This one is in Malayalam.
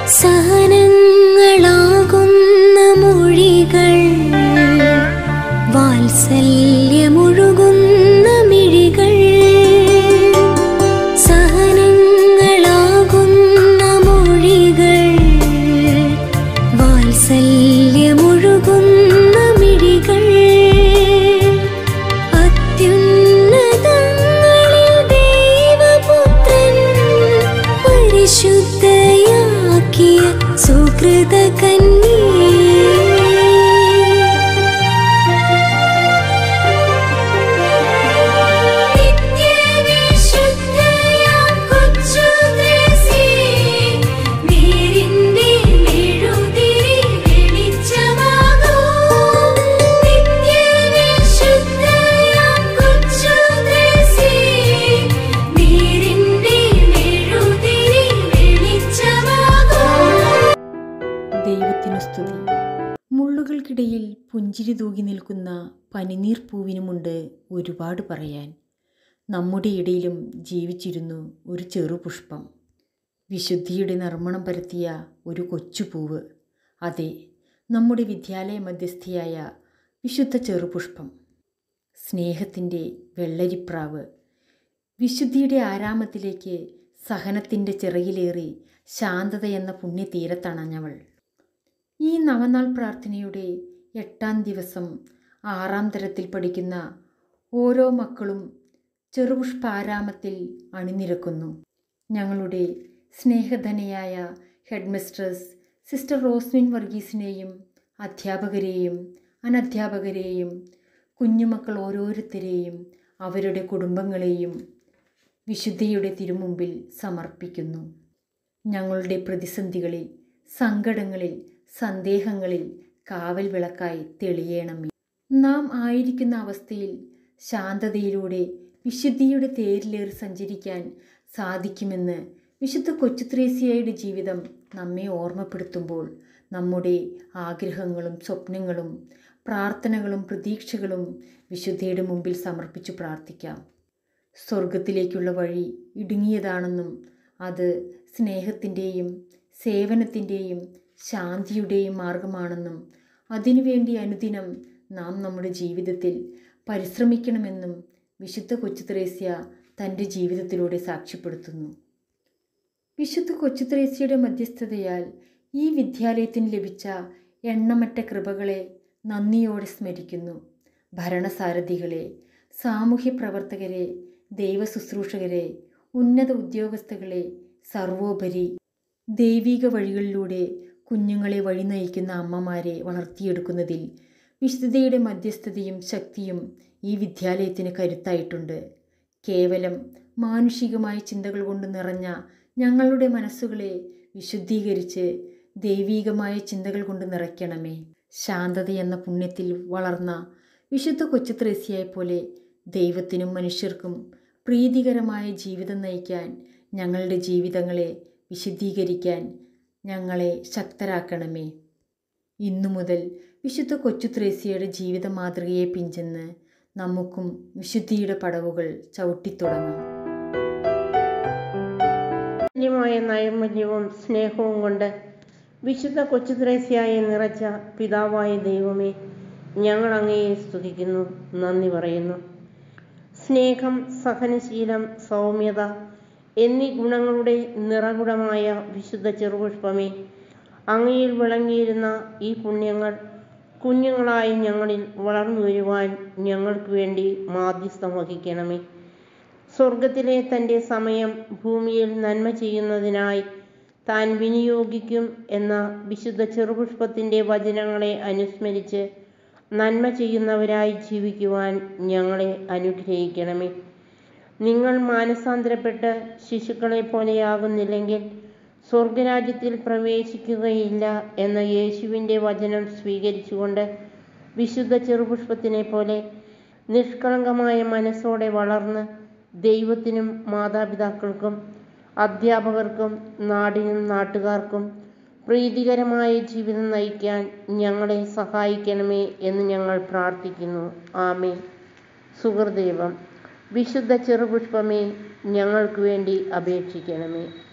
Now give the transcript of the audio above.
സഹനങ്ങളാകുന്ന മൊഴികൾ വാത്സല്യമൊഴുകുന്ന മിഴികൾ സഹനങ്ങളാകുന്ന മൊഴികൾ വാത്സല്യമൊഴുകുന്ന മിഴികൾ അത്യുന്നതങ്ങളിൽ ദൈവപുത്രൻ പരിശുദ്ധയാക്കിയ സുഹൃത കന്യേ നിത്യവിശുദ്ധയാം കൊച്ചു ത്രേസ്യേ, നേരിന്റെ മെഴുതിരി വെളിച്ചമാകൂ. നിത്യവിശുദ്ധയാം കൊച്ചു ത്രേസ്യേ, നേരിന്റെ മെഴുതിരി വെളിച്ചമാകൂ. ദൈവത്തിനു സ്തുതി മുള്ളുകൾക്കിടയിൽ പുഞ്ചിരി തൂകി നിൽക്കുന്ന പനിനീർ പൂവിനുമുണ്ട് ഒരുപാട് പറയാൻ നമ്മുടെ ഇടയിലും ജീവിച്ചിരുന്നു ഒരു ചെറുപുഷ്പം വിശുദ്ധിയുടെ നർമ്മണം പരത്തിയ ഒരു കൊച്ചുപൂവ് അതെ നമ്മുടെ വിദ്യാലയ മധ്യസ്ഥയായ വിശുദ്ധ ചെറുപുഷ്പം സ്നേഹത്തിൻ്റെ വെള്ളരിപ്രാവ് വിശുദ്ധിയുടെ ആരാമത്തിലേക്ക് സഹനത്തിൻ്റെ ചിറകിലേറി ശാന്തത എന്ന പുണ്യതീരത്തണഞ്ഞവൾ ഈ നവനാൾ പ്രാർത്ഥനയുടെ എട്ടാം ദിവസം ആറാം തരത്തിൽ പഠിക്കുന്ന ഓരോ മക്കളും ചെറുപുഷ്പാരാമത്തിൽ അണിനിരക്കുന്നു ഞങ്ങളുടെ സ്നേഹധനയായ ഹെഡ് മിസ്ട്രസ് സിസ്റ്റർ റോസ്മിൻ വർഗീസിനെയും അധ്യാപകരെയും അനധ്യാപകരെയും കുഞ്ഞുമക്കൾ ഓരോരുത്തരെയും അവരുടെ കുടുംബങ്ങളെയും വിശുദ്ധിയുടെ തിരുമുമ്പിൽ സമർപ്പിക്കുന്നു ഞങ്ങളുടെ പ്രതിസന്ധികളിൽ സങ്കടങ്ങളിൽ സന്ദേഹങ്ങളിൽ കാവൽ വിളക്കായി തെളിയണമേ നാം ആയിരിക്കുന്ന അവസ്ഥയിൽ ശാന്തതയിലൂടെ വിശുദ്ധിയുടെ തേരിലേറി സഞ്ചരിക്കാൻ സാധിക്കുമെന്ന് വിശുദ്ധ കൊച്ചുത്രേസ്യയുടെ ജീവിതം നമ്മെ ഓർമ്മപ്പെടുത്തുമ്പോൾ നമ്മുടെ ആഗ്രഹങ്ങളും സ്വപ്നങ്ങളും പ്രാർത്ഥനകളും പ്രതീക്ഷകളും വിശുദ്ധയുടെ മുമ്പിൽ സമർപ്പിച്ചു പ്രാർത്ഥിക്കാം സ്വർഗത്തിലേക്കുള്ള വഴി ഇടുങ്ങിയതാണെന്നും അത് സ്നേഹത്തിൻ്റെയും സേവനത്തിൻ്റെയും ശാന്തിയുടെയും മാർഗമാണെന്നും അതിനുവേണ്ടി അനുദിനം നാം നമ്മുടെ ജീവിതത്തിൽ പരിശ്രമിക്കണമെന്നും വിശുദ്ധ കൊച്ചുത്രേസ്യ തൻ്റെ ജീവിതത്തിലൂടെ സാക്ഷ്യപ്പെടുത്തുന്നു വിശുദ്ധ കൊച്ചുത്രേസ്യയുടെ മധ്യസ്ഥതയാൽ ഈ വിദ്യാലയത്തിന് ലഭിച്ച എണ്ണമറ്റ കൃപകളെ നന്ദിയോടെ സ്മരിക്കുന്നു ഭരണസാരഥികളെ സാമൂഹ്യ പ്രവർത്തകരെ ദൈവ ശുശ്രൂഷകരെ ഉന്നത ഉദ്യോഗസ്ഥകളെ സർവോപരി ദൈവിക വഴികളിലൂടെ കുഞ്ഞുങ്ങളെ വഴി നയിക്കുന്ന അമ്മമാരെ വളർത്തിയെടുക്കുന്നതിൽ വിശുദ്ധയുടെ മധ്യസ്ഥതയും ശക്തിയും ഈ വിദ്യാലയത്തിന് കരുത്തായിട്ടുണ്ട് കേവലം മാനുഷികമായ ചിന്തകൾ കൊണ്ട് നിറഞ്ഞ ഞങ്ങളുടെ മനസ്സുകളെ വിശുദ്ധീകരിച്ച് ദൈവീകമായ ചിന്തകൾ കൊണ്ട് നിറയ്ക്കണമേ ശാന്തത എന്ന പുണ്യത്തിൽ വളർന്ന വിശുദ്ധ കൊച്ചുത്രേസ്യയെ പോലെ ദൈവത്തിനും മനുഷ്യർക്കും പ്രീതികരമായ ജീവിതം നയിക്കാൻ ഞങ്ങളുടെ ജീവിതങ്ങളെ വിശുദ്ധീകരിക്കാൻ ഞങ്ങളെ ശക്തരാക്കണമേ ഇന്നു മുതൽ വിശുദ്ധ കൊച്ചുത്രേസ്യയുടെ ജീവിത മാതൃകയെ പിഞ്ചെന്ന് നമുക്കും വിശുദ്ധിയുടെ പടവുകൾ ചവിട്ടിത്തുടങ്ങാം മായ നൈർമല്യവും സ്നേഹവും കൊണ്ട് വിശുദ്ധ കൊച്ചുത്രേസ്യായി നിറച്ച പിതാവായ ദൈവമേ ഞങ്ങൾ അങ്ങയെ സ്തുതിക്കുന്നു നന്ദി പറയുന്നു സ്നേഹം സഹനശീലം സൗമ്യത എന്നീ ഗുണങ്ങളുടെ നിറകുടമായ വിശുദ്ധ ചെറുപുഷ്പമേ അങ്ങയിൽ വിളങ്ങിയിരുന്ന ഈ പുണ്യങ്ങൾ കുഞ്ഞുങ്ങളായി ഞങ്ങളിൽ വളർന്നു വരുവാൻ ഞങ്ങൾക്ക് വേണ്ടി മാധ്യസ്ഥം വഹിക്കണമേ സ്വർഗത്തിലെ തൻ്റെ സമയം ഭൂമിയിൽ നന്മ ചെയ്യുന്നതിനായി താൻ വിനിയോഗിക്കും എന്ന വിശുദ്ധ ചെറുപുഷ്പത്തിൻ്റെ വചനങ്ങളെ അനുസ്മരിച്ച് നന്മ ചെയ്യുന്നവരായി ജീവിക്കുവാൻ ഞങ്ങളെ അനുഗ്രഹിക്കണമേ നിങ്ങൾ മാനസാന്തരപ്പെട്ട് ശിശുക്കളെ പോലെയാകുന്നില്ലെങ്കിൽ സ്വർഗരാജ്യത്തിൽ പ്രവേശിക്കുകയില്ല എന്ന യേശുവിൻ്റെ വചനം സ്വീകരിച്ചുകൊണ്ട് വിശുദ്ധ ചെറുപുഷ്പത്തിനെ പോലെ നിഷ്കളങ്കമായ മനസ്സോടെ വളർന്ന് ദൈവത്തിനും മാതാപിതാക്കൾക്കും അധ്യാപകർക്കും നാടിനും നാട്ടുകാർക്കും പ്രീതികരമായ ജീവിതം നയിക്കാൻ ഞങ്ങളെ സഹായിക്കണമേ എന്ന് ഞങ്ങൾ പ്രാർത്ഥിക്കുന്നു ആമേ സുഹൃദൈവം വിശുദ്ധ ചെറുപുഷ്പമേ ഞങ്ങൾക്ക് വേണ്ടി അപേക്ഷിക്കണമേ